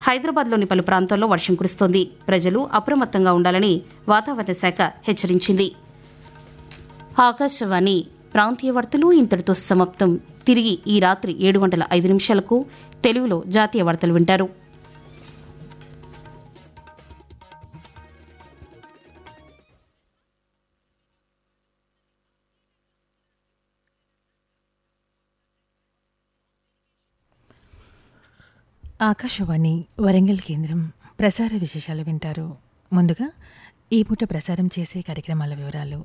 హైదరాబాద్లోని పలు ప్రాంతాల్లో వర్షం కురుస్తోంది ప్రజలు అప్రమత్తంగా ఉండాలని వాతావరణ శాఖ హెచ్చరించింది ఆకాశవాణి ప్రాంతీయ వార్తలు ఇంతటితో సమాప్తం తిరిగి ఈ రాత్రి ఏడు గంటల ఐదు నిమిషాలకు తెలుగులో జాతీయ వార్తలు వింటారు ఆకాశవాణి వరంగల్ కేంద్రం ప్రసార విశేషాలు వింటారు ముందుగా ఈ పూట ప్రసారం చేసే కార్యక్రమాల వివరాలు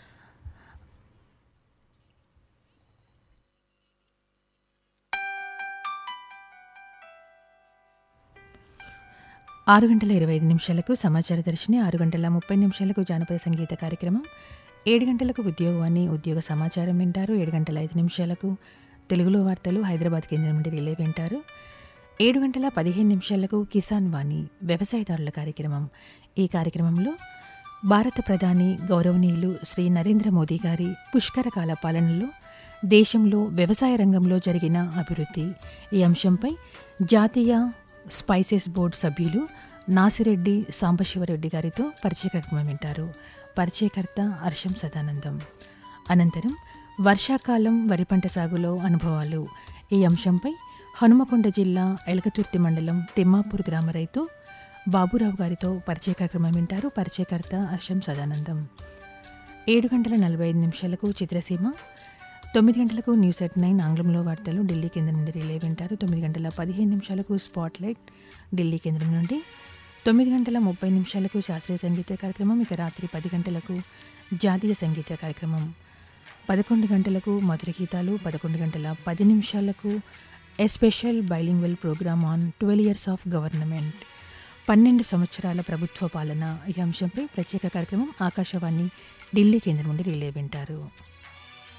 ఆరు గంటల ఇరవై ఐదు నిమిషాలకు సమాచార దర్శిని ఆరు గంటల ముప్పై నిమిషాలకు జానపద సంగీత కార్యక్రమం ఏడు గంటలకు ఉద్యోగవాణి ఉద్యోగ సమాచారం వింటారు ఏడు గంటల ఐదు నిమిషాలకు తెలుగులో వార్తలు హైదరాబాద్ కేంద్రం నుండి రిలే వింటారు ఏడు గంటల పదిహేను నిమిషాలకు కిసాన్ వాణి వ్యవసాయదారుల కార్యక్రమం ఈ కార్యక్రమంలో భారత ప్రధాని గౌరవనీయులు శ్రీ నరేంద్ర మోదీ గారి పుష్కరకాల పాలనలో దేశంలో వ్యవసాయ రంగంలో జరిగిన అభివృద్ధి ఈ అంశంపై జాతీయ స్పైసెస్ బోర్డు సభ్యులు నాసిరెడ్డి సాంబశివరెడ్డి గారితో పరిచయ కార్యక్రమం వింటారు పరిచయకర్త హర్షం సదానందం అనంతరం వర్షాకాలం వరి పంట సాగులో అనుభవాలు ఈ అంశంపై హనుమకొండ జిల్లా ఎలకతుర్తి మండలం తిమ్మాపూర్ గ్రామ రైతు బాబురావు గారితో పరిచయ కార్యక్రమం వింటారు పరిచయకర్త హర్షం సదానందం ఏడు గంటల నలభై ఐదు నిమిషాలకు చిత్రసీమ తొమ్మిది గంటలకు న్యూస్ ఎట్ నైన్ ఆంగ్లంలో వార్తలు ఢిల్లీ కేంద్రం నుండి రిలే వింటారు తొమ్మిది గంటల పదిహేను నిమిషాలకు స్పాట్ లైట్ ఢిల్లీ కేంద్రం నుండి తొమ్మిది గంటల ముప్పై నిమిషాలకు శాస్త్రీయ సంగీత కార్యక్రమం ఇక రాత్రి పది గంటలకు జాతీయ సంగీత కార్యక్రమం పదకొండు గంటలకు మధుర గీతాలు పదకొండు గంటల పది నిమిషాలకు a special bilingual programme on twelve years of government పన్నెండు సంవత్సరాల ప్రభుత్వ పాలన ఈ అంశంపై ప్రత్యేక కార్యక్రమం ఆకాశవాణి ఢిల్లీ కేంద్రం నుండి రిలే వింటారు